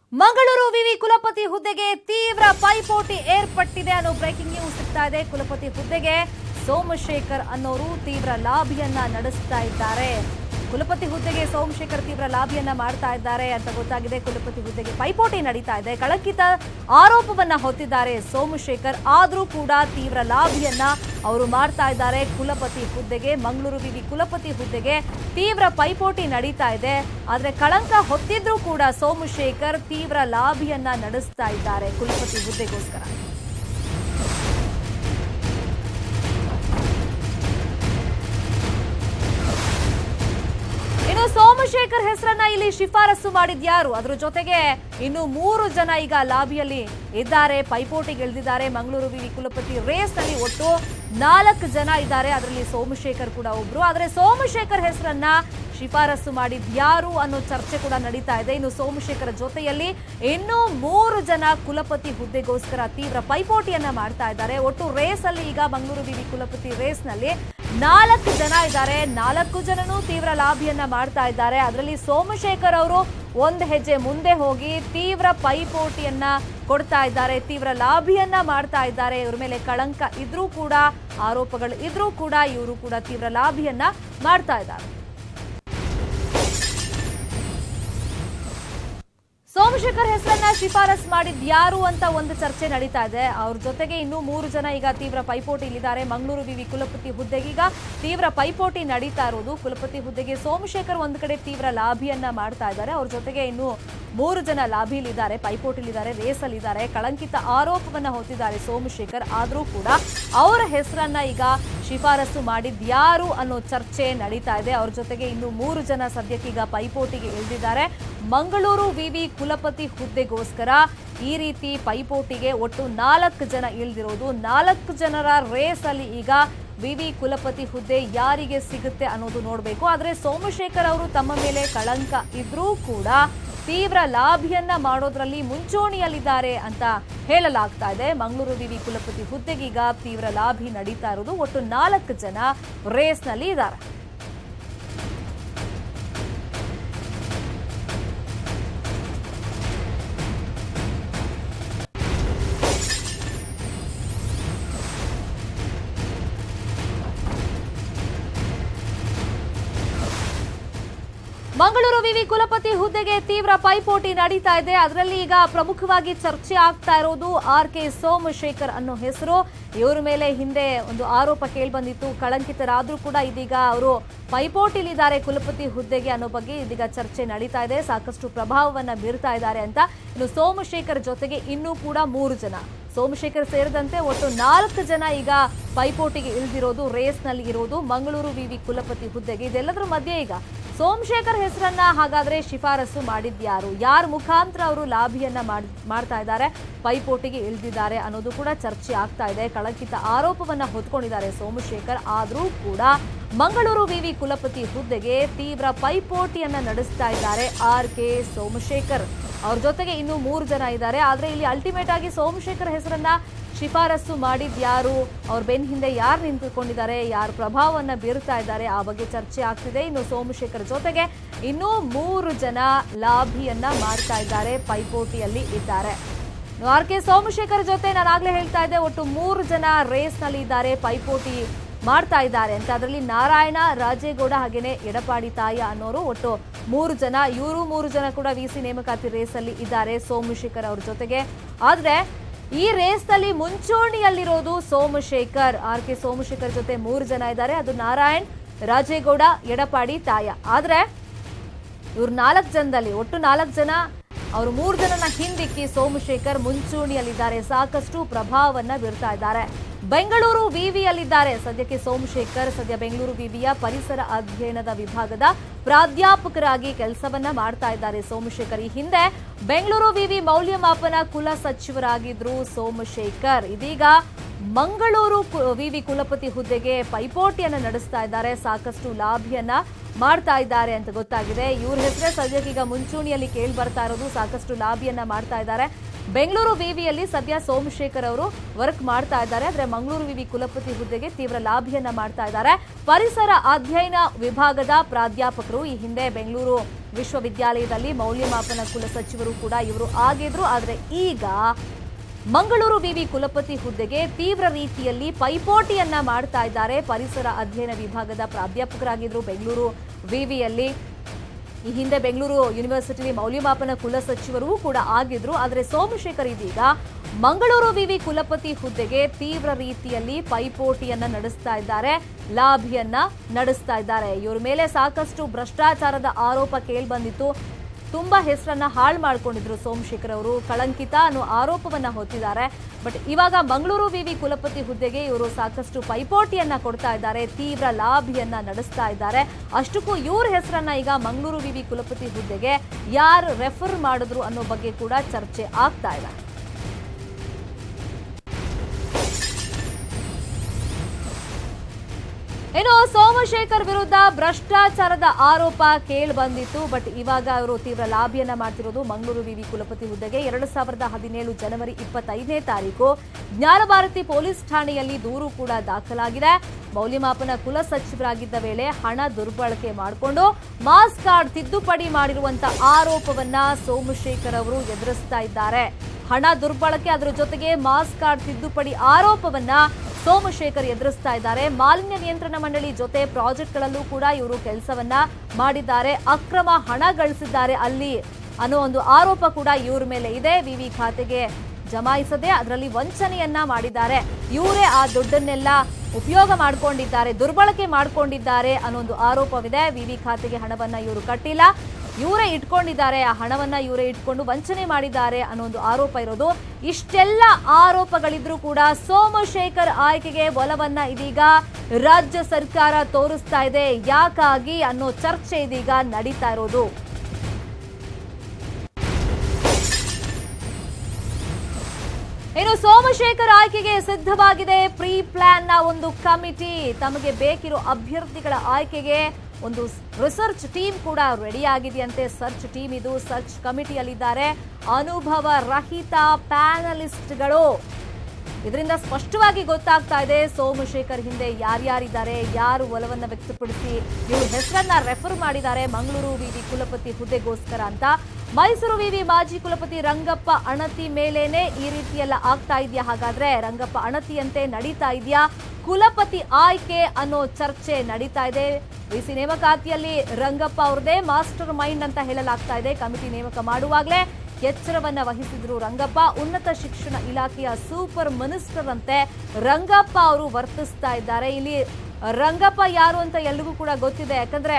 ಮಂಗಳೂರು ವಿವಿ ಕುಲಪತಿ ಹುದ್ದೆಗೆ ತೀವ್ರ ಪೈಪೋಟಿ ಏರ್ಪಟ್ಟಿದೆ ಅನ್ನೋ ಬ್ರೇಕಿಂಗ್ ನ್ಯೂಸ್ ಸಿಗ್ತಾ ಇದೆ ಕುಲಪತಿ ಹುದ್ದೆಗೆ ಸೋಮಶೇಖರ್ ಅನ್ನೋರು ತೀವ್ರ ಲಾಬಿಯನ್ನ ನಡೆಸ್ತಾ ಇದ್ದಾರೆ ಕುಲಪತಿ ಹುದ್ದೆಗೆ ಸೋಮಶೇಖರ್ ತೀವ್ರ ಲಾಬಿಯನ್ನ ಮಾಡ್ತಾ ಇದ್ದಾರೆ ಅಂತ ಗೊತ್ತಾಗಿದೆ ಕುಲಪತಿ ಹುದ್ದೆಗೆ ಪೈಪೋಟಿ ನಡೀತಾ ಇದೆ ಕಳಂಕಿತ ಆರೋಪವನ್ನ ಹೊತ್ತಿದ್ದಾರೆ ಸೋಮಶೇಖರ್ ಆದ್ರೂ ಕೂಡ ತೀವ್ರ ಲಾಬಿಯನ್ನ ಅವರು ಮಾಡ್ತಾ ಇದ್ದಾರೆ ಕುಲಪತಿ ಹುದ್ದೆಗೆ ಮಂಗಳೂರು ವಿವಿ ಕುಲಪತಿ ಹುದ್ದೆಗೆ ತೀವ್ರ ಪೈಪೋಟಿ ನಡೀತಾ ಇದೆ ಆದ್ರೆ ಕಳಂಕ ಹೊತ್ತಿದ್ರೂ ಕೂಡ ಸೋಮಶೇಖರ್ ತೀವ್ರ ಲಾಬಿಯನ್ನ ನಡೆಸ್ತಾ ಇದ್ದಾರೆ ಕುಲಪತಿ ಹುದ್ದೆಗೋಸ್ಕರ ಇನ್ನು ಸೋಮಶೇಖರ್ ಹೆಸರನ್ನ ಇಲ್ಲಿ ಶಿಫಾರಸು ಮಾಡಿದ್ಯಾರು ಅದ್ರ ಜೊತೆಗೆ ಇನ್ನು ಮೂರು ಜನ ಈಗ ಲಾಬಿಯಲ್ಲಿ ಇದ್ದಾರೆ ಪೈಪೋಟಿಗೆ ಇಳಿದಿದ್ದಾರೆ ಮಂಗಳೂರು ವಿವಿ ಕುಲಪತಿ ರೇಸ್ ನಲ್ಲಿ ಒಟ್ಟು ನಾಲ್ಕು ಜನ ಇದ್ದಾರೆ ಅದರಲ್ಲಿ ಸೋಮಶೇಖರ್ ಕೂಡ ಒಬ್ರು ಆದ್ರೆ ಸೋಮಶೇಖರ್ ಹೆಸರನ್ನ ಶಿಫಾರಸು ಮಾಡಿದ್ಯಾರು ಅನ್ನೋ ಚರ್ಚೆ ಕೂಡ ನಡೀತಾ ಇದೆ ಇನ್ನು ಸೋಮಶೇಖರ್ ಜೊತೆಯಲ್ಲಿ ಇನ್ನೂ ಮೂರು ಜನ ಕುಲಪತಿ ಹುದ್ದೆಗೋಸ್ಕರ ತೀವ್ರ ಪೈಪೋಟಿಯನ್ನ ಮಾಡ್ತಾ ಇದ್ದಾರೆ ಒಟ್ಟು ರೇಸ್ ಅಲ್ಲಿ ಈಗ ಮಂಗಳೂರು ವಿವಿ ಕುಲಪತಿ ರೇಸ್ ನಲ್ಲಿ ನಾಲ್ಕು ಜನ ಇದ್ದಾರೆ ನಾಲ್ಕು ಜನನು ತೀವ್ರ ಲಾಭಿಯನ್ನ ಮಾಡ್ತಾ ಇದ್ದಾರೆ ಅದರಲ್ಲಿ ಸೋಮಶೇಖರ್ ಅವರು ಒಂದು ಹೆಜ್ಜೆ ಮುಂದೆ ಹೋಗಿ ತೀವ್ರ ಪೈಪೋಟಿಯನ್ನ ಕೊಡ್ತಾ ಇದ್ದಾರೆ ತೀವ್ರ ಲಾಭಿಯನ್ನ ಮಾಡ್ತಾ ಇದ್ದಾರೆ ಇವ್ರ ಮೇಲೆ ಕಳಂಕ ಇದ್ರೂ ಕೂಡ ಆರೋಪಗಳು ಇದ್ರೂ ಕೂಡ ಇವರು ಕೂಡ ತೀವ್ರ ಲಾಭಿಯನ್ನ ಮಾಡ್ತಾ ಇದ್ದಾರೆ ಸೋಮಶೇಖರ್ ಹೆಸರನ್ನ ಶಿಫಾರಸ್ ಮಾಡಿದ್ ಯಾರು ಅಂತ ಒಂದು ಚರ್ಚೆ ನಡೀತಾ ಇದೆ ಅವ್ರ ಜೊತೆಗೆ ಇನ್ನೂ ಮೂರು ಜನ ಈಗ ತೀವ್ರ ಪೈಪೋಟಿ ಇಲ್ಲಿದ್ದಾರೆ ಮಂಗಳೂರು ವಿವಿ ಕುಲಪತಿ ಹುದ್ದೆಗೆ ಈಗ ತೀವ್ರ ಪೈಪೋಟಿ ನಡೀತಾ ಇರೋದು ಕುಲಪತಿ ಹುದ್ದೆಗೆ ಸೋಮಶೇಖರ್ ಒಂದು ಕಡೆ ತೀವ್ರ ಲಾಭಿಯನ್ನ ಮಾಡ್ತಾ ಇದ್ದಾರೆ ಅವ್ರ ಜೊತೆಗೆ ಇನ್ನು ಮೂರು ಜನ ಲಾಭಿಲಿದ್ದಾರೆ ಪೈಪೋಟಿಲಿದ್ದಾರೆ ರೇಸಲ್ಲಿದ್ದಾರೆ ಕಳಂಕಿತ ಆರೋಪವನ್ನ ಹೊತ್ತಿದ್ದಾರೆ ಸೋಮಶೇಖರ್ ಆದ್ರೂ ಕೂಡ ಅವರ ಹೆಸರನ್ನ ಈಗ ಶಿಫಾರಸು ಮಾಡಿದ್ ಯಾರು ಅನ್ನೋ ಚರ್ಚೆ ನಡೀತಾ ಇದೆ ಅವ್ರ ಜೊತೆಗೆ ಇನ್ನು ಮೂರು ಜನ ಸದ್ಯಕ್ಕೀಗ ಪೈಪೋಟಿಗೆ ಇಳಿದಿದ್ದಾರೆ ಮಂಗಳೂರು ವಿವಿ ಕುಲಪತಿ ಹುದ್ದೆಗೋಸ್ಕರ ಈ ರೀತಿ ಪೈಪೋಟಿಗೆ ಒಟ್ಟು ನಾಲ್ಕು ಜನ ಇಳಿದಿರೋದು ನಾಲ್ಕು ಜನರ ರೇಸ್ ಅಲ್ಲಿ ಈಗ ವಿವಿ ಕುಲಪತಿ ಹುದ್ದೆ ಯಾರಿಗೆ ಸಿಗುತ್ತೆ ಅನ್ನೋದು ನೋಡಬೇಕು ಆದ್ರೆ ಸೋಮಶೇಖರ್ ಅವರು ತಮ್ಮ ಮೇಲೆ ಕಳಂಕ ಇದ್ರೂ ಕೂಡ ತೀವ್ರ ಲಾಭಿಯನ್ನ ಮಾಡೋದ್ರಲ್ಲಿ ಮುಂಚೂಣಿಯಲ್ಲಿದ್ದಾರೆ ಅಂತ ಹೇಳಲಾಗ್ತಾ ಇದೆ ಮಂಗಳೂರು ವಿವಿ ಕುಲಪತಿ ಹುದ್ದೆಗೀಗ ತೀವ್ರ ಲಾಭಿ ನಡೀತಾ ಇರೋದು ಒಟ್ಟು ನಾಲ್ಕು ಜನ ರೇಸ್ನಲ್ಲಿ ಇದ್ದಾರೆ ಮಂಗಳೂರು ವಿವಿ ಕುಲಪತಿ ಹುದ್ದೆಗೆ ತೀವ್ರ ಪೈಪೋಟಿ ನಡೀತಾ ಇದೆ ಅದರಲ್ಲಿ ಈಗ ಪ್ರಮುಖವಾಗಿ ಚರ್ಚೆ ಆಗ್ತಾ ಇರೋದು ಆರ್ ಕೆ ಸೋಮಶೇಖರ್ ಅನ್ನೋ ಹೆಸರು ಇವರ ಮೇಲೆ ಹಿಂದೆ ಒಂದು ಆರೋಪ ಕೇಳಿಬಂದಿತ್ತು ಕಳಂಕಿತರಾದ್ರೂ ಕೂಡ ಇದೀಗ ಅವರು ಪೈಪೋಟಿಲಿದ್ದಾರೆ ಕುಲಪತಿ ಹುದ್ದೆಗೆ ಅನ್ನೋ ಬಗ್ಗೆ ಇದೀಗ ಚರ್ಚೆ ನಡೀತಾ ಇದೆ ಸಾಕಷ್ಟು ಪ್ರಭಾವವನ್ನ ಬೀರ್ತಾ ಇದ್ದಾರೆ ಅಂತ ಇನ್ನು ಸೋಮಶೇಖರ್ ಜೊತೆಗೆ ಇನ್ನೂ ಕೂಡ ಮೂರು ಜನ ಸೋಮಶೇಖರ್ ಸೇರಿದಂತೆ ಒಟ್ಟು ನಾಲ್ಕು ಜನ ಈಗ ಪೈಪೋಟಿಗೆ ಇಳಿದಿರೋದು ರೇಸ್ನಲ್ಲಿ ಇರೋದು ಮಂಗಳೂರು ವಿವಿ ಕುಲಪತಿ ಹುದ್ದೆಗೆ ಇದೆಲ್ಲದರ ಮಧ್ಯೆ ಈಗ ಸೋಮಶೇಖರ್ ಹೆಸರನ್ನ ಹಾಗಾದ್ರೆ ಶಿಫಾರಸು ಮಾಡಿದ್ಯಾರು ಯಾರ ಮುಖಾಂತರ ಅವರು ಲಾಭಿಯನ್ನ ಮಾಡ್- ಮಾಡ್ತಾ ಇದ್ದಾರೆ ಪೈಪೋಟಿಗೆ ಇಳಿದಿದ್ದಾರೆ ಅನ್ನೋದು ಕೂಡ ಚರ್ಚೆ ಆಗ್ತಾ ಇದೆ ಕಳಂಕಿತ ಆರೋಪವನ್ನ ಹೊತ್ಕೊಂಡಿದ್ದಾರೆ ಸೋಮಶೇಖರ್ ಆದ್ರೂ ಕೂಡ ಮಂಗಳೂರು ವಿವಿ ಕುಲಪತಿ ಹುದ್ದೆಗೆ ತೀವ್ರ ಪೈಪೋಟಿಯನ್ನ ನಡೆಸ್ತಾ ಇದ್ದಾರೆ ಆರ್ ಕೆ ಸೋಮಶೇಖರ್ ಅವ್ರ ಜೊತೆಗೆ ಇನ್ನೂ ಮೂರು ಜನ ಇದ್ದಾರೆ ಆದ್ರೆ ಇಲ್ಲಿ ಅಲ್ಟಿಮೇಟ್ ಆಗಿ ಸೋಮಶೇಖರ್ ಹೆಸರನ್ನ ಶಿಫಾರಸು ಮಾಡಿದ್ ಯಾರು ಅವ್ರ ಬೆನ್ ಹಿಂದೆ ಯಾರು ನಿಂತುಕೊಂಡಿದ್ದಾರೆ ಯಾರು ಪ್ರಭಾವವನ್ನ ಬೀರ್ತಾ ಇದ್ದಾರೆ ಆ ಬಗ್ಗೆ ಚರ್ಚೆ ಆಗ್ತಿದೆ ಇನ್ನು ಸೋಮಶೇಖರ್ ಜೊತೆಗೆ ಇನ್ನೂ ಮೂರು ಜನ ಲಾಭಿಯನ್ನ ಮಾಡ್ತಾ ಇದ್ದಾರೆ ಪೈಪೋಟಿಯಲ್ಲಿ ಇದ್ದಾರೆ ಇನ್ನು ಆರ್ ಕೆ ಸೋಮಶೇಖರ್ ಜೊತೆ ನಾನು ಆಗ್ಲೇ ಹೇಳ್ತಾ ಇದ್ದೆ ಒಟ್ಟು ಮೂರು ಜನ ರೇಸ್ ನಲ್ಲಿ ಇದ್ದಾರೆ ಪೈಪೋಟಿ ಮಾಡ್ತಾ ಇದ್ದಾರೆ ಅಂತ ಅದರಲ್ಲಿ ನಾರಾಯಣ ರಾಜೇಗೌಡ ಹಾಗೇನೆ ಎಡಪಾಡಿ ತಾಯ ಅನ್ನೋರು ಒಟ್ಟು ಮೂರು ಜನ ಇವರು ಮೂರು ಜನ ಕೂಡ ವಿ ಸಿ ನೇಮಕಾತಿ ರೇಸ್ ಅಲ್ಲಿ ಇದ್ದಾರೆ ಸೋಮಶೇಖರ್ ಅವ್ರ ಜೊತೆಗೆ ಆದ್ರೆ ಈ ರೇಸ್ ನಲ್ಲಿ ಮುಂಚೂಣಿಯಲ್ಲಿರೋದು ಸೋಮಶೇಖರ್ ಆರ್ ಕೆ ಸೋಮಶೇಖರ್ ಜೊತೆ ಮೂರು ಜನ ಇದ್ದಾರೆ ಅದು ನಾರಾಯಣ್ ರಾಜೇಗೌಡ ಎಡಪಾಡಿ ತಾಯ ಆದ್ರೆ ಇವ್ರು ನಾಲ್ಕು ಜನದಲ್ಲಿ ಒಟ್ಟು ನಾಲ್ಕು ಜನ ಅವರು ಮೂರು ಜನನ ಹಿಂದಿಕ್ಕಿ ಸೋಮಶೇಖರ್ ಮುಂಚೂಣಿಯಲ್ಲಿದ್ದಾರೆ ಸಾಕಷ್ಟು ಪ್ರಭಾವವನ್ನ ಬೀರ್ತಾ ಇದ್ದಾರೆ ಬೆಂಗಳೂರು ವಿವಿಯಲ್ಲಿದ್ದಾರೆ ಸದ್ಯಕ್ಕೆ ಸೋಮಶೇಖರ್ ಸದ್ಯ ಬೆಂಗಳೂರು ವಿವಿಯ ಪರಿಸರ ಅಧ್ಯಯನದ ವಿಭಾಗದ ಪ್ರಾಧ್ಯಾಪಕರಾಗಿ ಕೆಲಸವನ್ನ ಮಾಡ್ತಾ ಇದ್ದಾರೆ ಸೋಮಶೇಖರ್ ಈ ಹಿಂದೆ ಬೆಂಗಳೂರು ವಿವಿ ಮೌಲ್ಯಮಾಪನ ಕುಲ ಸಚಿವರಾಗಿದ್ರು ಸೋಮಶೇಖರ್ ಇದೀಗ ಮಂಗಳೂರು ಕು- ವಿವಿ ಕುಲಪತಿ ಹುದ್ದೆಗೆ ಪೈಪೋಟಿಯನ್ನ ನಡೆಸ್ತಾ ಇದ್ದಾರೆ ಸಾಕಷ್ಟು ಲಾಭಿಯನ್ನ ಮಾಡ್ತಾ ಇದ್ದಾರೆ ಅಂತ ಗೊತ್ತಾಗಿದೆ ಇವ್ರ ಹೆಸರೇ ಸದ್ಯಕ್ಕೀಗ ಮುಂಚೂಣಿಯಲ್ಲಿ ಕೇಳಿ ಬರ್ತಾ ಇರೋದು ಸಾಕಷ್ಟು ಲಾಭಿಯನ್ನ ಮಾಡ್ತಾ ಇದ್ದಾರೆ ಬೆಂಗಳೂರು ವಿವಿಯಲ್ಲಿ ಸದ್ಯ ಸೋಮಶೇಖರ್ ಅವರು ವರ್ಕ್ ಮಾಡ್ತಾ ಇದ್ದಾರೆ ಆದ್ರೆ ಮಂಗಳೂರು ವಿವಿ ಕುಲಪತಿ ಹುದ್ದೆಗೆ ತೀವ್ರ ಲಾಭಿಯನ್ನ ಮಾಡ್ತಾ ಇದ್ದಾರೆ ಪರಿಸರ ಅಧ್ಯಯನ ವಿಭಾಗದ ಪ್ರಾಧ್ಯಾಪಕರು ಈ ಹಿಂದೆ ಬೆಂಗಳೂರು ವಿಶ್ವವಿದ್ಯಾಲಯದಲ್ಲಿ ಮೌಲ್ಯಮಾಪನ ಕುಲಸಚಿವರು ಕೂಡ ಇವರು ಆಗಿದ್ರು ಆದರೆ ಈಗ ಮಂಗಳೂರು ವಿವಿ ಕುಲಪತಿ ಹುದ್ದೆಗೆ ತೀವ್ರ ರೀತಿಯಲ್ಲಿ ಪೈಪೋಟಿಯನ್ನ ಮಾಡ್ತಾ ಇದ್ದಾರೆ ಪರಿಸರ ಅಧ್ಯಯನ ವಿಭಾಗದ ಪ್ರಾಧ್ಯಾಪಕರಾಗಿದ್ರು ಬೆಂಗಳೂರು ವಿವಿಯಲ್ಲಿ ಈ ಹಿಂದೆ ಬೆಂಗಳೂರು ಯೂನಿವರ್ಸಿಟಿ ಮೌಲ್ಯಮಾಪನ ಕುಲಸಚಿವರೂ ಕೂಡ ಆಗಿದ್ರು ಆದರೆ ಸೋಮಶೇಖರ್ ಇದೀಗ ಮಂಗಳೂರು ವಿವಿ ಕುಲಪತಿ ಹುದ್ದೆಗೆ ತೀವ್ರ ರೀತಿಯಲ್ಲಿ ಪೈಪೋಟಿಯನ್ನ ನಡೆಸ್ತಾ ಇದ್ದಾರೆ ಲಾಭಿಯನ್ನ ನಡೆಸ್ತಾ ಇದ್ದಾರೆ ಇವ್ರ ಮೇಲೆ ಸಾಕಷ್ಟು ಭ್ರಷ್ಟಾಚಾರದ ಆರೋಪ ಕೇಳ್ಬಂದಿತ್ತು ತುಂಬಾ ಹೆಸರನ್ನ ಹಾಳು ಮಾಡ್ಕೊಂಡಿದ್ರು ಸೋಮಶೇಖರ್ ಅವರು ಕಳಂಕಿತ ಅನ್ನೋ ಆರೋಪವನ್ನ ಹೊತ್ತಿದ್ದಾರೆ ಬಟ್ ಇವಾಗ ಮಂಗಳೂರು ವಿವಿ ಕುಲಪತಿ ಹುದ್ದೆಗೆ ಇವರು ಸಾಕಷ್ಟು ಪೈಪೋಟಿಯನ್ನ ಕೊಡ್ತಾ ಇದ್ದಾರೆ ತೀವ್ರ ಲಾಭಿಯನ್ನ ನಡೆಸ್ತಾ ಇದ್ದಾರೆ ಅಷ್ಟಕ್ಕೂ ಇವ್ರ ಹೆಸರನ್ನ ಈಗ ಮಂಗಳೂರು ವಿವಿ ಕುಲಪತಿ ಹುದ್ದೆಗೆ ಯಾರು ರೆಫರ್ ಮಾಡಿದ್ರು ಅನ್ನೋ ಬಗ್ಗೆ ಕೂಡ ಚರ್ಚೆ ಆಗ್ತಾ ಇದೆ ಇನ್ನು ಸೋಮಶೇಖರ್ ವಿರುದ್ಧ ಭ್ರಷ್ಟಾಚಾರದ ಆರೋಪ ಕೇಳಿ ಬಂದಿತ್ತು ಬಟ್ ಇವಾಗ ಅವರು ತೀವ್ರ ಲಾಭಿಯನ್ನ ಮಾಡ್ತಿರೋದು ಮಂಗಳೂರು ವಿವಿ ಕುಲಪತಿ ಹುದ್ದೆಗೆ ಎರಡು ಸಾವಿರದ ಹದಿನೇಳು ಜನವರಿ ಇಪ್ಪತ್ತೈದನೇ ತಾರೀಕು ಜ್ಞಾನಭಾರತಿ ಪೊಲೀಸ್ ಠಾಣೆಯಲ್ಲಿ ದೂರು ಕೂಡ ದಾಖಲಾಗಿದೆ ಮೌಲ್ಯಮಾಪನ ಕುಲ ಸಚಿವರಾಗಿದ್ದ ವೇಳೆ ಹಣ ದುರ್ಬಳಕೆ ಮಾಡಿಕೊಂಡು ಮಾಸ್ ಕಾರ್ಡ್ ತಿದ್ದುಪಡಿ ಮಾಡಿರುವಂತ ಆರೋಪವನ್ನ ಸೋಮಶೇಖರ್ ಅವರು ಎದುರಿಸ್ತಾ ಇದ್ದಾರೆ ಹಣ ದುರ್ಬಳಕೆ ಅದರ ಜೊತೆಗೆ ಮಾಸ್ ಕಾರ್ಡ್ ತಿದ್ದುಪಡಿ ಆರೋಪವನ್ನ ಸೋಮಶೇಖರ್ ಎದುರಿಸ್ತಾ ಇದ್ದಾರೆ ಮಾಲಿನ್ಯ ನಿಯಂತ್ರಣ ಮಂಡಳಿ ಜೊತೆ ಪ್ರಾಜೆಕ್ಟ್ಗಳಲ್ಲೂ ಕೂಡ ಇವರು ಕೆಲಸವನ್ನ ಮಾಡಿದ್ದಾರೆ ಅಕ್ರಮ ಹಣ ಗಳಿಸಿದ್ದಾರೆ ಅಲ್ಲಿ ಅನ್ನೋ ಒಂದು ಆರೋಪ ಕೂಡ ಇವ್ರ ಮೇಲೆ ಇದೆ ವಿವಿ ಖಾತೆಗೆ ಜಮಾಯಿಸದೆ ಅದರಲ್ಲಿ ವಂಚನೆಯನ್ನ ಮಾಡಿದ್ದಾರೆ ಇವರೇ ಆ ದುಡ್ಡನ್ನೆಲ್ಲ ಉಪಯೋಗ ಮಾಡ್ಕೊಂಡಿದ್ದಾರೆ ದುರ್ಬಳಕೆ ಮಾಡ್ಕೊಂಡಿದ್ದಾರೆ ಅನ್ನೋ ಒಂದು ಆರೋಪವಿದೆ ವಿವಿ ಖಾತೆಗೆ ಹಣವನ್ನ ಇವರು ಕಟ್ಟಿಲ್ಲ ಇವರೇ ಇಟ್ಕೊಂಡಿದ್ದಾರೆ ಆ ಹಣವನ್ನ ಇವರೇ ಇಟ್ಕೊಂಡು ವಂಚನೆ ಮಾಡಿದ್ದಾರೆ ಅನ್ನೋ ಒಂದು ಆರೋಪ ಇರೋದು ಇಷ್ಟೆಲ್ಲ ಆರೋಪಗಳಿದ್ರೂ ಕೂಡ ಸೋಮಶೇಖರ್ ಆಯ್ಕೆಗೆ ಒಲವನ್ನ ಇದೀಗ ರಾಜ್ಯ ಸರ್ಕಾರ ತೋರಿಸ್ತಾ ಇದೆ ಯಾಕಾಗಿ ಅನ್ನೋ ಚರ್ಚೆ ಇದೀಗ ನಡೀತಾ ಇರೋದು ಇನ್ನು ಸೋಮಶೇಖರ್ ಆಯ್ಕೆಗೆ ಸಿದ್ಧವಾಗಿದೆ ಪ್ರೀ ಪ್ಲಾನ್ ನ ಒಂದು ಕಮಿಟಿ ತಮಗೆ ಬೇಕಿರೋ ಅಭ್ಯರ್ಥಿಗಳ ಆಯ್ಕೆಗೆ ಒಂದು ರಿಸರ್ಚ್ ಟೀಮ್ ಕೂಡ ರೆಡಿ ಆಗಿದೆಯಂತೆ ಸರ್ಚ್ ಟೀಮ್ ಇದು ಸರ್ಚ್ ಕಮಿಟಿಯಲ್ಲಿದ್ದಾರೆ ಅನುಭವ ರಹಿತ ಪ್ಯಾನಲಿಸ್ಟ್ಗಳು ಇದರಿಂದ ಸ್ಪಷ್ಟವಾಗಿ ಗೊತ್ತಾಗ್ತಾ ಇದೆ ಸೋಮಶೇಖರ್ ಹಿಂದೆ ಯಾರ್ಯಾರಿದ್ದಾರೆ ಯಾರು ಒಲವನ್ನ ವ್ಯಕ್ತಪಡಿಸಿ ಇವ್ರ ಹೆಸರನ್ನ ರೆಫರ್ ಮಾಡಿದ್ದಾರೆ ಮಂಗಳೂರು ವಿವಿ ಕುಲಪತಿ ಹುದ್ದೆಗೋಸ್ಕರ ಅಂತ ಮೈಸೂರು ವಿವಿ ಮಾಜಿ ಕುಲಪತಿ ರಂಗಪ್ಪ ಅಣತಿ ಮೇಲೇನೆ ಈ ರೀತಿಯೆಲ್ಲ ಆಗ್ತಾ ಇದೆಯಾ ಹಾಗಾದ್ರೆ ರಂಗಪ್ಪ ಅಣತಿಯಂತೆ ನಡೀತಾ ಇದೆಯಾ ಕುಲಪತಿ ಆಯ್ಕೆ ಅನ್ನೋ ಚರ್ಚೆ ನಡೀತಾ ಇದೆ ವಿಸಿ ನೇಮಕಾತಿಯಲ್ಲಿ ರಂಗಪ್ಪ ಅವ್ರದೇ ಮಾಸ್ಟರ್ ಮೈಂಡ್ ಅಂತ ಹೇಳಲಾಗ್ತಾ ಇದೆ ಕಮಿಟಿ ನೇಮಕ ಮಾಡುವಾಗಲೇ ಎಚ್ಚರವನ್ನ ವಹಿಸಿದ್ರು ರಂಗಪ್ಪ ಉನ್ನತ ಶಿಕ್ಷಣ ಇಲಾಖೆಯ ಸೂಪರ್ ಮಿನಿಸ್ಟರ್ ಅಂತೆ ರಂಗಪ್ಪ ಅವರು ವರ್ತಿಸ್ತಾ ಇದ್ದಾರೆ ಇಲ್ಲಿ ರಂಗಪ್ಪ ಯಾರು ಅಂತ ಎಲ್ರಿಗೂ ಕೂಡ ಗೊತ್ತಿದೆ ಯಾಕಂದ್ರೆ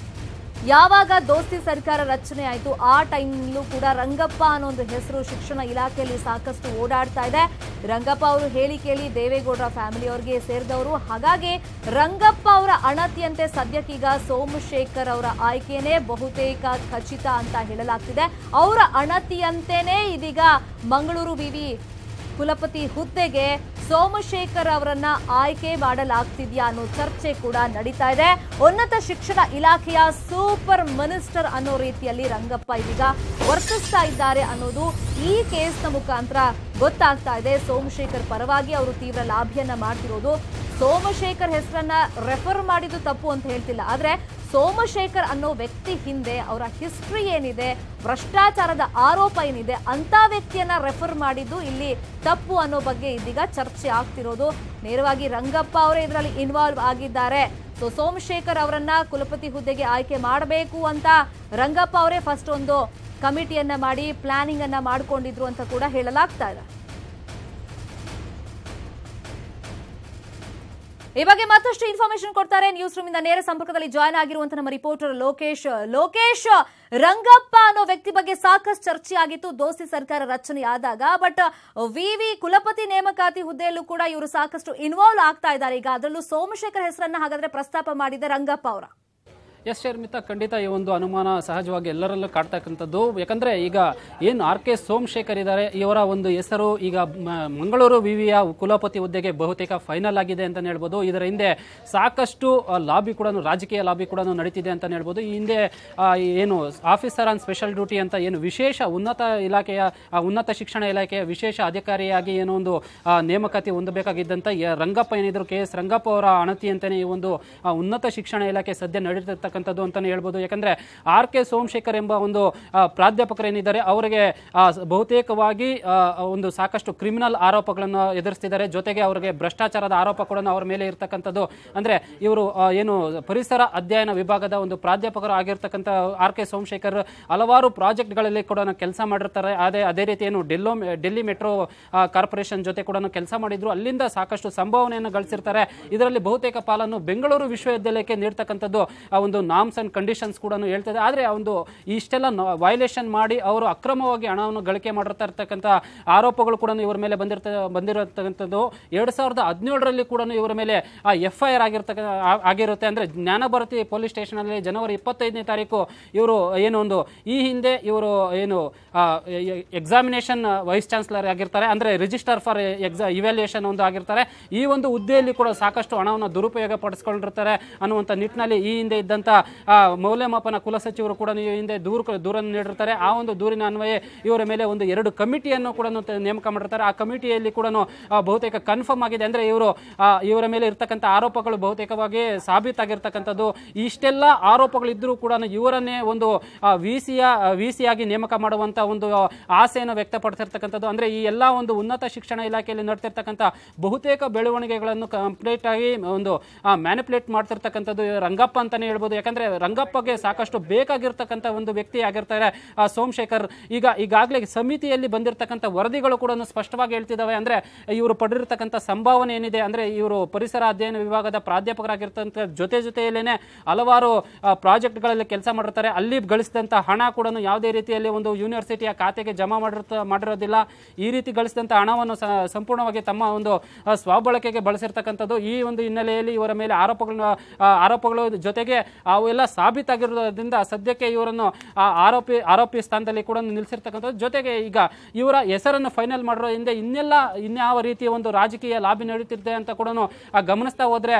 ಯಾವಾಗ ದೋಸ್ತಿ ಸರ್ಕಾರ ರಚನೆ ಆಯಿತು ಆ ಟೈಮ್ಲೂ ಕೂಡ ರಂಗಪ್ಪ ಅನ್ನೋ ಒಂದು ಹೆಸರು ಶಿಕ್ಷಣ ಇಲಾಖೆಯಲ್ಲಿ ಸಾಕಷ್ಟು ಓಡಾಡ್ತಾ ಇದೆ ರಂಗಪ್ಪ ಅವರು ಹೇಳಿ ಕೇಳಿ ದೇವೇಗೌಡರ ಫ್ಯಾಮಿಲಿ ಅವ್ರಿಗೆ ಸೇರಿದವರು ಹಾಗಾಗಿ ರಂಗಪ್ಪ ಅವರ ಅಣತಿಯಂತೆ ಸದ್ಯಕ್ಕೀಗ ಸೋಮಶೇಖರ್ ಅವರ ಆಯ್ಕೆನೇ ಬಹುತೇಕ ಖಚಿತ ಅಂತ ಹೇಳಲಾಗ್ತಿದೆ ಅವರ ಅಣತಿಯಂತೆನೇ ಇದೀಗ ಮಂಗಳೂರು ವಿವಿ ಕುಲಪತಿ ಹುದ್ದೆಗೆ ಸೋಮಶೇಖರ್ ಅವರನ್ನ ಆಯ್ಕೆ ಮಾಡಲಾಗ್ತಿದ್ಯಾ ಅನ್ನೋ ಚರ್ಚೆ ಕೂಡ ನಡೀತಾ ಇದೆ ಉನ್ನತ ಶಿಕ್ಷಣ ಇಲಾಖೆಯ ಸೂಪರ್ ಮಿನಿಸ್ಟರ್ ಅನ್ನೋ ರೀತಿಯಲ್ಲಿ ರಂಗಪ್ಪ ಇದೀಗ ವರ್ತಿಸ್ತಾ ಇದ್ದಾರೆ ಅನ್ನೋದು ಈ ಕೇಸ್ನ ಮುಖಾಂತರ ಗೊತ್ತಾಗ್ತಾ ಇದೆ ಸೋಮಶೇಖರ್ ಪರವಾಗಿ ಅವರು ತೀವ್ರ ಲಾಭಿಯನ್ನ ಮಾಡ್ತಿರೋದು ಸೋಮಶೇಖರ್ ಹೆಸರನ್ನ ರೆಫರ್ ಮಾಡಿದ್ದು ತಪ್ಪು ಅಂತ ಹೇಳ್ತಿಲ್ಲ ಆದ್ರೆ ಸೋಮಶೇಖರ್ ಅನ್ನೋ ವ್ಯಕ್ತಿ ಹಿಂದೆ ಅವರ ಹಿಸ್ಟ್ರಿ ಏನಿದೆ ಭ್ರಷ್ಟಾಚಾರದ ಆರೋಪ ಏನಿದೆ ಅಂತ ವ್ಯಕ್ತಿಯನ್ನ ರೆಫರ್ ಮಾಡಿದ್ದು ಇಲ್ಲಿ ತಪ್ಪು ಅನ್ನೋ ಬಗ್ಗೆ ಇದೀಗ ಚರ್ಚೆ ಆಗ್ತಿರೋದು ನೇರವಾಗಿ ರಂಗಪ್ಪ ಅವರೇ ಇದರಲ್ಲಿ ಇನ್ವಾಲ್ವ್ ಆಗಿದ್ದಾರೆ ಸೊ ಸೋಮಶೇಖರ್ ಅವರನ್ನ ಕುಲಪತಿ ಹುದ್ದೆಗೆ ಆಯ್ಕೆ ಮಾಡಬೇಕು ಅಂತ ರಂಗಪ್ಪ ಅವರೇ ಫಸ್ಟ್ ಒಂದು ಕಮಿಟಿಯನ್ನ ಮಾಡಿ ಪ್ಲಾನಿಂಗ್ ಅನ್ನ ಮಾಡ್ಕೊಂಡಿದ್ರು ಅಂತ ಕೂಡ ಹೇಳಲಾಗ್ತಾ ಇದೆ ಈ ಬಗ್ಗೆ ಮತ್ತಷ್ಟು ಇನ್ಫಾರ್ಮೇಶನ್ ಕೊಡ್ತಾರೆ ನ್ಯೂಸ್ ರೂಮ್ ಇಂದ ನೇರ ಸಂಪರ್ಕದಲ್ಲಿ ಜಾಯ್ನ್ ಆಗಿರುವಂತ ನಮ್ಮ ರಿಪೋರ್ಟರ್ ಲೋಕೇಶ್ ಲೋಕೇಶ್ ರಂಗಪ್ಪ ಅನ್ನೋ ವ್ಯಕ್ತಿ ಬಗ್ಗೆ ಸಾಕಷ್ಟು ಚರ್ಚೆ ಆಗಿತ್ತು ದೋಸ್ತಿ ಸರ್ಕಾರ ರಚನೆ ಆದಾಗ ಬಟ್ ವಿವಿ ಕುಲಪತಿ ನೇಮಕಾತಿ ಹುದ್ದೆಯಲ್ಲೂ ಕೂಡ ಇವರು ಸಾಕಷ್ಟು ಇನ್ವಾಲ್ವ್ ಆಗ್ತಾ ಇದ್ದಾರೆ ಈಗ ಅದರಲ್ಲೂ ಸೋಮಶೇಖರ್ ಹೆಸರನ್ನ ಹಾಗಾದ್ರೆ ಪ್ರಸ್ತಾಪ ಮಾಡಿದ ರಂಗಪ್ಪ ಅವರ ಎಸ್ ಶರ್ಮಿತಾ ಖಂಡಿತ ಈ ಒಂದು ಅನುಮಾನ ಸಹಜವಾಗಿ ಎಲ್ಲರಲ್ಲೂ ಕಾಡ್ತಕ್ಕಂಥದ್ದು ಯಾಕಂದ್ರೆ ಈಗ ಏನು ಆರ್ ಕೆ ಸೋಮಶೇಖರ್ ಇದ್ದಾರೆ ಇವರ ಒಂದು ಹೆಸರು ಈಗ ಮ- ಮಂಗಳೂರು ವಿವಿಯ ಕುಲಪತಿ ಹುದ್ದೆಗೆ ಬಹುತೇಕ ಫೈನಲ್ ಆಗಿದೆ ಅಂತ ಹೇಳ್ಬೋದು ಇದರ ಹಿಂದೆ ಸಾಕಷ್ಟು ಆ, ಲಾಬಿ ಕೂಡ ರಾಜಕೀಯ ಲಾಬಿ ಕೂಡ ನಡೀತಿದೆ ಅಂತ ಹೇಳ್ಬೋದು ಈ ಹಿಂದೆ ಆ, ಏನು ಆಫೀಸರ್ ಆನ್ ಸ್ಪೆಷಲ್ ಡ್ಯೂಟಿ ಅಂತ ಏನು ವಿಶೇಷ ಉನ್ನತ ಇಲಾಖೆಯ ಆ, ಉನ್ನತ ಶಿಕ್ಷಣ ಇಲಾಖೆಯ ವಿಶೇಷ ಅಧಿಕಾರಿಯಾಗಿ ಏನೋ ಒಂದು ಆ, ನೇಮಕಾತಿ ಹೊಂದಬೇಕಾಗಿದ್ದಂಥ ಯ- ರಂಗಪ್ಪ ಏನಿದ್ರು ಕೆ ಎಸ್ ರಂಗಪ್ಪ ಅವರ ಅಣತಿ ಅಂತಾನೆ ಈ ಒಂದು ಆ, ಉನ್ನತ ಶಿಕ್ಷಣ ಇಲಾಖೆ ಸದ್ಯ ನಡೀತಿರ್ತಕ್ಕಂಥ ಮಾಡಿರ್ತಕ್ಕಂಥದ್ದು ಅಂತಾನೆ ಹೇಳ್ಬೋದು ಯಾಕಂದ್ರೆ ಆರ್ ಕೆ ಸೋಮಶೇಖರ್ ಎಂಬ ಒಂದು ಆ, ಪ್ರಾಧ್ಯಾಪಕರೇನಿದ್ದಾರೆ ಅವರಿಗೆ ಆ, ಸ- ಬಹುತೇಕವಾಗಿ ಆ, ಒಂದು ಸಾಕಷ್ಟು ಕ್ರಿಮಿನಲ್ ಆರೋಪಗಳನ್ನು ಎದುರಿಸ್ತಿದ್ದಾರೆ ಜೊತೆಗೆ ಅವರಿಗೆ ಭ್ರಷ್ಟಾಚಾರದ ಆರೋಪ ಕೂಡ ಅವರ ಮೇಲೆ ಇರ್ತಕ್ಕಂಥದ್ದು ಅಂದ್ರೆ ಇವರು ಆ, ಏನು ಪರಿಸರ ಅಧ್ಯಯನ ವಿಭಾಗದ ಒಂದು ಪ್ರಾಧ್ಯಾಪಕರು ಆಗಿರ್ತಕ್ಕಂಥ ಆರ್ ಕೆ ಸೋಮಶೇಖರ್ ಹಲವಾರು ಪ್ರಾಜೆಕ್ಟ್ಗಳಲ್ಲಿ ಕೂಡ ಕೆಲಸ ಮಾಡಿರ್ತಾರೆ ಅದೇ ಅದೇ ರೀತಿ ಏನು ಡೆಲ್ಲೋ ಡೆಲ್ಲಿ ಮೆಟ್ರೋ ಕಾರ್ಪೊರೇಷನ್ ಜೊತೆ ಕೂಡ ಕೆಲಸ ಮಾಡಿದ್ರು ಅಲ್ಲಿಂದ ಸಾಕಷ್ಟು ಸಂಭಾವನೆಯನ್ನು ಗಳಿಸಿರ್ತಾರೆ ಇದರಲ್ಲಿ ಬಹುತೇಕ ಪಾಲನ್ನು ಬೆಂಗಳೂರು ವಿಶ್ವವಿದ್ಯಾಲಯಕ್ಕೆ ನೀಡ್ತಕ್ಕಂಥದ್ದು ಆ ಒಂದು ನಾಮ್ಸ್ ಅಂಡ್ ಕಂಡೀಷನ್ಸ್ ಕೂಡ ಹೇಳ್ತದೆ ಆದರೆ ಆ ಒಂದು ಇಷ್ಟೆಲ್ಲ ವೈಲೇಷನ್ ಮಾಡಿ ಅವರು ಅಕ್ರಮವಾಗಿ ಹಣವನ್ನು ಗಳಿಕೆ ಮಾಡಿರ್ತಾ ಇರ್ತಕ್ಕಂಥ ಆರೋಪಗಳು ಕೂಡ ಇವರ ಮೇಲೆ ಬಂದಿರ್ತ ಬಂದಿರತಕ್ಕಂಥದ್ದು ಎರಡು ಸಾವಿರದ ಹದಿನೇಳರಲ್ಲಿ ಕೂಡ ಇವರ ಮೇಲೆ ಆ ಎಫ್ ಐ ಆರ್ ಆಗಿರ್ತಕ್ಕ ಆ- ಆಗಿರುತ್ತೆ ಅಂದ್ರೆ ಜ್ಞಾನಭಾರತಿ ಪೊಲೀಸ್ ಸ್ಟೇಷನ್ ಅಲ್ಲಿ ಜನವರಿ ಇಪ್ಪತ್ತೈದನೇ ತಾರೀಕು ಇವರು ಏನು ಒಂದು ಈ ಹಿಂದೆ ಇವರು ಏನು ಎಕ್ಸಾಮಿನೇಷನ್ ವೈಸ್ ಚಾನ್ಸಲರ್ ಆಗಿರ್ತಾರೆ ಅಂದ್ರೆ ರಿಜಿಸ್ಟರ್ ಫಾರ್ ಎಕ್ಸಾ ಇವ್ಯಾಲ್ಯೂಯೇಷನ್ ಒಂದು ಆಗಿರ್ತಾರೆ ಈ ಒಂದು ಹುದ್ದೆಯಲ್ಲಿ ಕೂಡ ಸಾಕಷ್ಟು ಹಣವನ್ನು ದುರುಪಯೋಗ ಪಡಿಸ್ಕೊಂಡಿರ್ತಾರೆ ಅನ್ನುವಂಥ ನಿಟ್ಟಿನಲ್ಲಿ ಈ ಹಿಂದೆ ಇದ್ದಂಥ ಆ, ಮೌಲ್ಯಮಾಪನ ಕುಲಸಚಿವರು ಕೂಡ ಈ ಹಿಂದೆ ದೂರು ದೂರನ್ನು ನೀಡಿರ್ತಾರೆ ಆ ಒಂದು ದೂರಿನ ಅನ್ವಯ ಇವರ ಮೇಲೆ ಒಂದು ಎರಡು ಕಮಿಟಿಯನ್ನು ಕೂಡ ತ- ನೇಮಕ ಮಾಡಿರ್ತಾರೆ ಆ ಕಮಿಟಿಯಲ್ಲಿ ಕೂಡ ಬಹುತೇಕ ಕನ್ಫರ್ಮ್ ಆಗಿದೆ ಅಂದ್ರೆ ಇವರು ಆ, ಇವರ ಮೇಲೆ ಇರ್ತಕ್ಕಂಥ ಆರೋಪಗಳು ಬಹುತೇಕವಾಗಿ ಸಾಬೀತಾಗಿರ್ತಕ್ಕಂಥದ್ದು ಇಷ್ಟೆಲ್ಲ ಆರೋಪಗಳಿದ್ರೂ ಕೂಡ ಇವರನ್ನೇ ಒಂದು ವಿ ಸಿಯ ವಿ ಸಿ ಆಗಿ ನೇಮಕ ಮಾಡುವಂತ ಒಂದು ಆಸೆಯನ್ನು ವ್ಯಕ್ತಪಡಿಸಿರ್ತಕ್ಕಂಥದ್ದು ಅಂದ್ರೆ ಈ ಎಲ್ಲ ಒಂದು ಉನ್ನತ ಶಿಕ್ಷಣ ಇಲಾಖೆಯಲ್ಲಿ ನಡೆತಿರ್ತಕ್ಕಂಥ ಬಹುತೇಕ ಬೆಳವಣಿಗೆಗಳನ್ನು ಕಂಪ್ಲೀಟ್ ಆಗಿ ಒಂದು ಮ್ಯಾನಿಪುಲೇಟ್ ಮಾಡ್ತಿರ್ತಕ್ಕಂಥದ್ದು ರಂಗಪ್ಪ ಅಂತಾನೆ ಹೇಳ್ಬೋದು ಯಾಕಂದ್ರೆ ರಂಗಪ್ಪಗೆ ಸಾಕಷ್ಟು ಬೇಕಾಗಿರ್ತಕ್ಕಂಥ ಒಂದು ವ್ಯಕ್ತಿ ಆಗಿರ್ತಾರೆ ಆ ಸೋಮಶೇಖರ್ ಈಗ ಈಗಾಗಲೇ ಸಮಿತಿಯಲ್ಲಿ ಬಂದಿರತಕ್ಕಂಥ ವರದಿಗಳು ಕೂಡ ಸ್ಪಷ್ಟವಾಗಿ ಹೇಳ್ತಿದ್ದಾವೆ ಅಂದ್ರೆ ಇವರು ಪಡೆದಿರ್ತಕ್ಕಂಥ ಸಂಭಾವನೆ ಏನಿದೆ ಅಂದ್ರೆ ಇವರು ಪರಿಸರ ಅಧ್ಯಯನ ವಿಭಾಗದ ಪ್ರಾಧ್ಯಾಪಕರಾಗಿರ್ತಕ್ಕಂಥ ಜೊತೆ ಜೊತೆಯಲ್ಲೇನೆ ಹಲವಾರು ಆ, ಪ್ರಾಜೆಕ್ಟ್ಗಳಲ್ಲಿ ಕೆಲಸ ಮಾಡಿರ್ತಾರೆ ಅಲ್ಲಿ ಗಳಿಸಿದಂಥ ಹಣ ಕೂಡ ಯಾವುದೇ ರೀತಿಯಲ್ಲಿ ಒಂದು ಯೂನಿವರ್ಸಿಟಿಯ ಖಾತೆಗೆ ಜಮಾ ಮಾಡಿರ್ತ ಮಾಡಿರೋದಿಲ್ಲ ಈ ರೀತಿ ಗಳಿಸಿದಂಥ ಹಣವನ್ನು ಸ- ಸಂಪೂರ್ಣವಾಗಿ ತಮ್ಮ ಒಂದು ಆ, ಸ್ವಬಳಕೆಗೆ ಬಳಸಿರ್ತಕ್ಕಂಥದ್ದು ಈ ಒಂದು ಹಿನ್ನೆಲೆಯಲ್ಲಿ ಇವರ ಮೇಲೆ ಆರೋಪಗಳನ್ನ ಆ, ಆರೋಪಗಳು ಜೊತೆಗೆ ಅವೆಲ್ಲ ಸಾಬೀತಾಗಿರೋದ್ರಿಂದ ಸದ್ಯಕ್ಕೆ ಇವರನ್ನು ಆ ಆರೋಪಿ ಆರೋಪಿ ಸ್ಥಾನದಲ್ಲಿ ಕೂಡ ನಿಲ್ಲಿಸಿರ್ತಕ್ಕಂಥದ್ದು ಜೊತೆಗೆ ಈಗ ಇವರ ಹೆಸರನ್ನು ಫೈನಲ್ ಮಾಡಿರೋ ಹಿಂದೆ ಇನ್ನೆಲ್ಲ ಇನ್ಯಾವ ರೀತಿಯ ಒಂದು ರಾಜಕೀಯ ಲಾಬಿ ನಡೀತಿದೆ ಅಂತ ಕೂಡ ಗಮನಿಸ್ತಾ ಹೋದ್ರೆ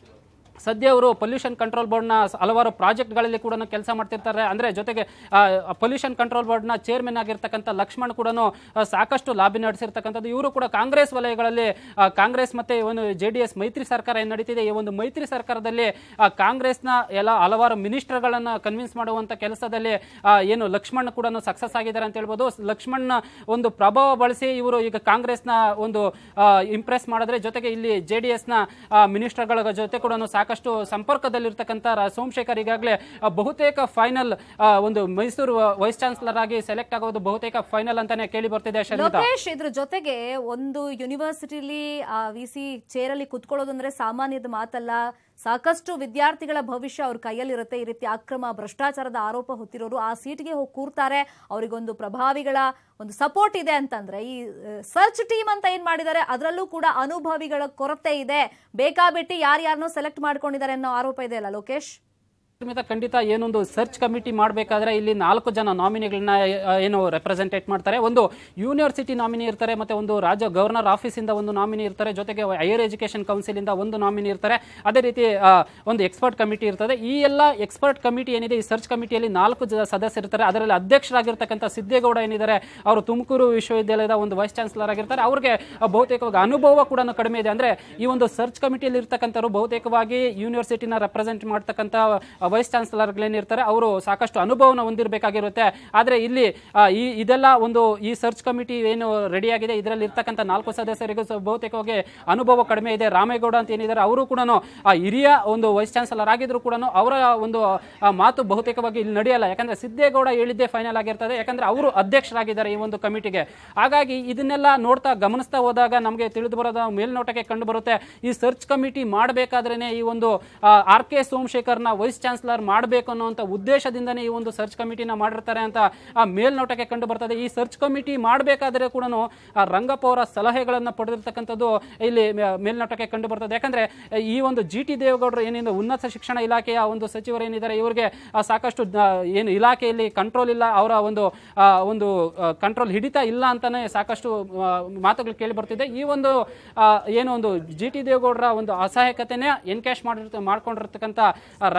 ಸದ್ಯ ಅವರು ಪೊಲ್ಯೂಷನ್ ಕಂಟ್ರೋಲ್ ಬೋರ್ಡ್ನ ಹಲವಾರು ಪ್ರಾಜೆಕ್ಟ್ಗಳಲ್ಲಿ ಕೂಡ ಕೆಲಸ ಮಾಡ್ತಿರ್ತಾರೆ ಅಂದ್ರೆ ಜೊತೆಗೆ ಪೊಲ್ಯೂಷನ್ ಕಂಟ್ರೋಲ್ ಬೋರ್ಡ್ನ ಚೇರ್ಮನ್ ಆಗಿರ್ತಕ್ಕಂಥ ಲಕ್ಷ್ಮಣ್ ಕೂಡ ಸಾಕಷ್ಟು ಲಾಬಿ ನಡೆಸಿರ್ತಕ್ಕಂಥದ್ದು ಇವರು ಕೂಡ ಕಾಂಗ್ರೆಸ್ ವಲಯಗಳಲ್ಲಿ ಆ, ಕಾಂಗ್ರೆಸ್ ಮತ್ತೆ ಒಂದು ಜೆ ಡಿ ಎಸ್ ಮೈತ್ರಿ ಸರ್ಕಾರ ಏನು ನಡೀತಿದೆ ಈ ಒಂದು ಮೈತ್ರಿ ಸರ್ಕಾರದಲ್ಲಿ ಆ, ಕಾಂಗ್ರೆಸ್ನ ಎಲ್ಲ ಹಲವಾರು ಮಿನಿಸ್ಟರ್ಗಳನ್ನ ಕನ್ವಿನ್ಸ್ ಮಾಡುವಂತ ಕೆಲಸದಲ್ಲಿ ಆ, ಏನು ಲಕ್ಷ್ಮಣ್ ಕೂಡ ಸಕ್ಸಸ್ ಆಗಿದ್ದಾರೆ ಅಂತ ಹೇಳ್ಬೋದು ಲಕ್ಷ್ಮಣ್ ಒಂದು ಪ್ರಭಾವ ಬಳಸಿ ಇವರು ಈಗ ಕಾಂಗ್ರೆಸ್ನ ಒಂದು ಇಂಪ್ರೆಸ್ ಮಾಡಿದ್ರೆ ಜೊತೆಗೆ ಇಲ್ಲಿ ಜೆ ಡಿ ಎಸ್ನ ಮಿನಿಸ್ಟರ್ಗಳ ಜೊತೆ ಕೂಡ ಸಾಕಷ್ಟು ಸಂಪರ್ಕದಲ್ಲಿರ್ತಕ್ಕಂಥ ರ- ಸೋಮಶೇಖರ್ ಈಗಾಗಲೇ ಆ, ಬಹುತೇಕ ಫೈನಲ್ ಒಂದು ಮೈಸೂರು ವೈಸ್ ಚಾನ್ಸಲರ್ ಆಗಿ ಸೆಲೆಕ್ಟ್ ಆಗೋದು ಬಹುತೇಕ ಫೈನಲ್ ಅಂತಾನೆ ಕೇಳಿ ಬರ್ತಿದೆ ಶರ್ಮಿತಾ ಲೋಕೇಶ್ ಇದ್ರ ಜೊತೆಗೆ ಒಂದು ಯೂನಿವರ್ಸಿಟಿಲಿ ವಿ ಸಿ ಚೇರಲ್ಲಿ ಕುತ್ಕೊಳ್ಳೋದು ಅಂದ್ರೆ ಸಾಮಾನ್ಯದ ಮಾತಲ್ಲ ಸಾಕಷ್ಟು ವಿದ್ಯಾರ್ಥಿಗಳ ಭವಿಷ್ಯ ಅವ್ರ ಕೈಯಲ್ಲಿರುತ್ತೆ ಈ ರೀತಿ ಅಕ್ರಮ ಭ್ರಷ್ಟಾಚಾರದ ಆರೋಪ ಹೊತ್ತಿರೋರು ಆ ಸೀಟ್ಗೆ ಹೋಗಿ ಕೂರ್ತಾರೆ ಅವರಿಗೊಂದು ಪ್ರಭಾವಿಗಳ ಒಂದು ಸಪೋರ್ಟ್ ಇದೆ ಅಂತಂದ್ರೆ ಈ ಸರ್ಚ್ ಟೀಮ್ ಅಂತ ಏನ್ ಮಾಡಿದ್ದಾರೆ ಅದರಲ್ಲೂ ಕೂಡ ಅನುಭವಿಗಳ ಕೊರತೆ ಇದೆ ಬೇಕಾಬಿಟ್ಟಿ ಯಾರ್ಯಾರನ್ನೋ ಸೆಲೆಕ್ಟ್ ಮಾಡ್ಕೊಂಡಿದ್ದಾರೆ ಅನ್ನೋ ಆರೋಪ ಇದೆ ಅಲ್ಲ ಲೋಕೇಶ್ ಸ್ಮಿತಾ ಖಂಡಿತ ಏನೊಂದು ಸರ್ಚ್ ಕಮಿಟಿ ಮಾಡಬೇಕಾದ್ರೆ ಇಲ್ಲಿ ನಾಲ್ಕು ಜನ ನಾಮಿನಿಗಳನ್ನ ಏನು ರೆಪ್ರೆಸೆಂಟೇಟ್ ಮಾಡ್ತಾರೆ ಒಂದು ಯೂನಿವರ್ಸಿಟಿ ನಾಮಿನಿ ಇರ್ತಾರೆ ಮತ್ತೆ ಒಂದು ರಾಜ್ಯ ಗವರ್ನರ್ ಆಫೀಸಿಂದ ಒಂದು ನಾಮಿನಿ ಇರ್ತಾರೆ ಜೊತೆಗೆ ಹೈಯರ್ ಎಜುಕೇಶನ್ ಕೌನ್ಸಿಲಿಂದ ಒಂದು ನಾಮಿನಿ ಇರ್ತಾರೆ ಅದೇ ರೀತಿ ಆ, ಒಂದು ಎಕ್ಸ್ಪರ್ಟ್ ಕಮಿಟಿ ಇರ್ತದೆ ಈ ಎಲ್ಲ ಎಕ್ಸ್ಪರ್ಟ್ ಕಮಿಟಿ ಏನಿದೆ ಈ ಸರ್ಚ್ ಕಮಿಟಿಯಲ್ಲಿ ನಾಲ್ಕು ಜ ಸದಸ್ಯರಿರ್ತಾರೆ ಅದರಲ್ಲಿ ಅಧ್ಯಕ್ಷರಾಗಿರ್ತಕ್ಕಂಥ ಸಿದ್ದೇಗೌಡ ಏನಿದ್ದಾರೆ ಅವರು ತುಮಕೂರು ವಿಶ್ವವಿದ್ಯಾಲಯದ ಒಂದು ವೈಸ್ ಚಾನ್ಸಲರ್ ಆಗಿರ್ತಾರೆ ಅವ್ರಿಗೆ ಆ, ಬಹುತೇಕವಾಗಿ ಅನುಭವ ಕೂಡ ಕಡಿಮೆ ಇದೆ ಅಂದ್ರೆ ಈ ಒಂದು ಸರ್ಚ್ ಕಮಿಟಿಯಲ್ಲಿ ಇರ್ತಕ್ಕಂಥವ್ರು ಬಹುತೇಕವಾಗಿ ಯೂನಿವರ್ಸಿಟಿನ ರೆಪ್ರೆಸೆಂಟ್ ಮಾಡ್ತಕ್ಕಂಥ ವೈಸ್ ಚಾನ್ಸಲರ್ಗಳೇನಿರ್ತಾರೆ ಅವರು ಸಾಕಷ್ಟು ಅನುಭವನ ಹೊಂದಿರಬೇಕಾಗಿರುತ್ತೆ ಆದರೆ ಇಲ್ಲಿ ಆ, ಈ ಇದೆಲ್ಲ ಒಂದು ಈ ಸರ್ಚ್ ಕಮಿಟಿ ಏನು ರೆಡಿ ಆಗಿದೆ ಇದರಲ್ಲಿ ಇರ್ತಕ್ಕಂಥ ನಾಲ್ಕು ಸದಸ್ಯರಿಗೂ ಸ- ಬಹುತೇಕವಾಗಿ ಅನುಭವ ಕಡಿಮೆ ಇದೆ ರಾಮೇಗೌಡ ಅಂತ ಏನಿದ್ದಾರೆ ಅವರು ಕೂಡ ಹಿರಿಯ ಒಂದು ವೈಸ್ ಚಾನ್ಸಲರ್ ಆಗಿದ್ರು ಕೂಡ ಅವರ ಒಂದು ಆ, ಮಾತು ಬಹುತೇಕವಾಗಿ ಇಲ್ಲಿ ನಡೆಯಲ್ಲ ಯಾಕಂದ್ರೆ ಸಿದ್ದೇಗೌಡ ಹೇಳಿದ್ದೇ ಫೈನಲ್ ಆಗಿರ್ತದೆ ಯಾಕಂದ್ರೆ ಅವರು ಅಧ್ಯಕ್ಷರಾಗಿದ್ದಾರೆ ಈ ಒಂದು ಕಮಿಟಿಗೆ ಹಾಗಾಗಿ ಇದನ್ನೆಲ್ಲ ನೋಡ್ತಾ ಗಮನಿಸ್ತಾ ಹೋದಾಗ ನಮಗೆ ತಿಳಿದು ಬರೋದ ಮೇಲ್ನೋಟಕ್ಕೆ ಕಂಡು ಬರುತ್ತೆ ಈ ಸರ್ಚ್ ಕಮಿಟಿ ಮಾಡಬೇಕಾದ್ರೇನೆ ಈ ಒಂದು ಆರ್ ಕೆ ಸೋಮಶೇಖರ್ನ ವೈಸ್ ಚಾನ್ಸಲರ್ ಮಾಡಬೇಕು ಅನ್ನುವಂಥ ಉದ್ದೇಶದಿಂದನೇ ಈ ಒಂದು ಸರ್ಚ್ ಕಮಿಟಿನ ಮಾಡಿರ್ತಾರೆ ಅಂತ ಆ ಮೇಲ್ನೋಟಕ್ಕೆ ಕಂಡು ಬರ್ತದೆ ಈ ಸರ್ಚ್ ಕಮಿಟಿ ಮಾಡಬೇಕಾದ್ರೆ ಕೂಡ ರಂಗಪ್ಪ ಅವರ ಸಲಹೆಗಳನ್ನು ಪಡೆದಿರ್ತಕ್ಕಂಥದ್ದು ಇಲ್ಲಿ ಮೇ- ಮೇಲ್ನೋಟಕ್ಕೆ ಕಂಡು ಬರ್ತದೆ ಯಾಕಂದ್ರೆ ಈ ಒಂದು ಜಿ ಟಿ ದೇವೇಗೌಡರು ಏನಿದೆ ಉನ್ನತ ಶಿಕ್ಷಣ ಇಲಾಖೆಯ ಒಂದು ಸಚಿವರು ಏನಿದ್ದಾರೆ ಇವರಿಗೆ ಆ, ಸಾಕಷ್ಟು ಆ, ಏನು ಇಲಾಖೆಯಲ್ಲಿ ಕಂಟ್ರೋಲ್ ಇಲ್ಲ ಅವರ ಒಂದು ಆ, ಒಂದು ಕಂಟ್ರೋಲ್ ಹಿಡಿತಾ ಇಲ್ಲ ಅಂತಾನೆ ಸಾಕಷ್ಟು ಆ, ಮಾತುಗಳು ಕೇಳಿ ಬರ್ತಿದೆ ಈ ಒಂದು ಆ, ಏನು ಒಂದು ಜಿ ಟಿ ದೇವೇಗೌಡರ ಒಂದು ಅಸಹಾಯಕತೆನೇ ಎನ್ಕ್ಯಾಶ್ ಮಾಡಿರ್ತ ಮಾಡ್ಕೊಂಡಿರ್ತಕ್ಕಂಥ ಆ, ರಂಗಪ್ಪ ಏನಿದ್ದಾರೆ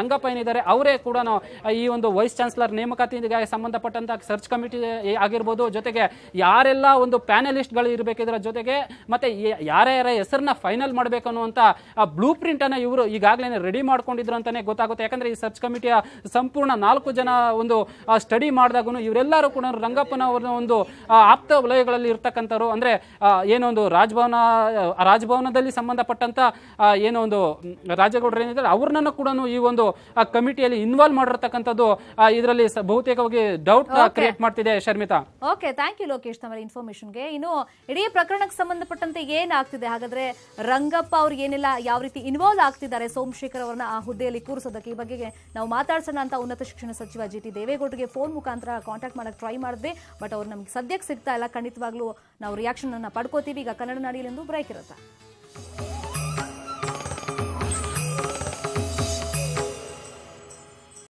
ಏನಿದ್ದಾರೆ ಅವರೇ ಕೂಡ ಈ ಒಂದು ವೈಸ್ ಚಾನ್ಸಲರ್ ನೇಮಕಾತಿಗೆ ಸಂಬಂಧಪಟ್ಟಂತ ಸರ್ಚ್ ಕಮಿಟಿ ಆಗಿರ್ಬೋದು ಜೊತೆಗೆ ಯಾರೆಲ್ಲ ಒಂದು ಪ್ಯಾನಲಿಸ್ಟ್ಗಳು ಇರಬೇಕಿದ್ರ ಜೊತೆಗೆ ಮತ್ತೆ ಯ- ಯಾರ್ಯಾರ ಹೆಸರನ್ನ ಫೈನಲ್ ಮಾಡಬೇಕು ಅನ್ನುವಂತ ಬ್ಲೂ ಪ್ರಿಂಟ್ ಅನ್ನ ಇವರು ಈಗಾಗಲೇ ರೆಡಿ ಮಾಡ್ಕೊಂಡಿದ್ರು ಅಂತಾನೆ ಗೊತ್ತಾಗುತ್ತೆ ಯಾಕಂದ್ರೆ ಈ ಸರ್ಚ್ ಕಮಿಟಿಯ ಸಂಪೂರ್ಣ ನಾಲ್ಕು ಜನ ಒಂದು ಸ್ಟಡಿ ಮಾಡಿದಾಗೂ ಇವರೆಲ್ಲರೂ ಕೂಡ ರಂಗಪ್ಪನ ಅವರ ಒಂದು ಆ, ಆಪ್ತ ವಲಯಗಳಲ್ಲಿ ಇರ್ತಕ್ಕಂಥವ್ರು ಅಂದ್ರೆ ಆ, ಏನೋ ಒಂದು ರಾಜಭವನ ಆ, ರಾಜಭವನದಲ್ಲಿ ಸಂಬಂಧಪಟ್ಟಂತ ಆ, ಏನೋ ಒಂದು ಮ್, ರಾಜಗೌಡರು ಏನಿದ್ದಾರೆ ಅವ್ರನ್ನ ಕೂಡ ಈ ಒಂದು ಕಮಿಟಿಯಲ್ಲಿ ಇನ್ವಾಲ್ವ್ ಮಾಡಿರ್ತಕ್ಕಂಥದ್ದು ಇದರಲ್ಲಿ ಬಹುತೇಕವಾಗಿ ಡೌಟ್ ಕ್ರಿಯೇಟ್ ಮಾಡ್ತಿದೆ Sharmitha okay thank you Lokesh ತಮ್ಮ ಇನ್ಫಾರ್ಮೇಶನ್ಗೆ ಇನ್ನು ಇಡೀ ಪ್ರಕರಣಕ್ಕೆ ಸಂಬಂಧಪಟ್ಟಂತೆ ಏನಾಗ್ತಿದೆ ಹಾಗಾದ್ರೆ ರಂಗಪ್ಪ ಅವ್ರಿಗೆ ಏನೆಲ್ಲ ಯಾವ ರೀತಿ ಇನ್ವಾಲ್ವ್ ಆಗ್ತಿದ್ದಾರೆ ಸೋಮಶೇಖರ್ ಅವರನ್ನ ಆ ಹುದ್ದೆಯಲ್ಲಿ ಕೂರಿಸೋದಕ್ಕೆ ಈ ಬಗ್ಗೆ ನಾವು ಮಾತಾಡ್ಸೋಣ ಅಂತ ಉನ್ನತ ಶಿಕ್ಷಣ ಸಚಿವ ಜಿ ಟಿ ದೇವೇಗೌಡರಿಗೆ ಫೋನ್ ಮುಖಾಂತರ ಕಾಂಟ್ಯಾಕ್ಟ್ ಮಾಡಕ್ಕೆ ಟ್ರೈ ಮಾಡಿದ್ವಿ ಬಟ್ ಅವ್ರು ನಮ್ಗೆ ಸದ್ಯಕ್ಕೆ ಸಿಗ್ತಾ ಇಲ್ಲ ಖಂಡಿತವಾಗ್ಲೂ ನಾವು ರಿಯಾಕ್ಷನ್ ಅನ್ನ ಪಡ್ಕೋತೀವಿ ಈಗ ಕನ್ನಡ ನಾಡಿಯಲೆಂದು ಬ್ರೇಕ್ ಇರುತ್ತೆ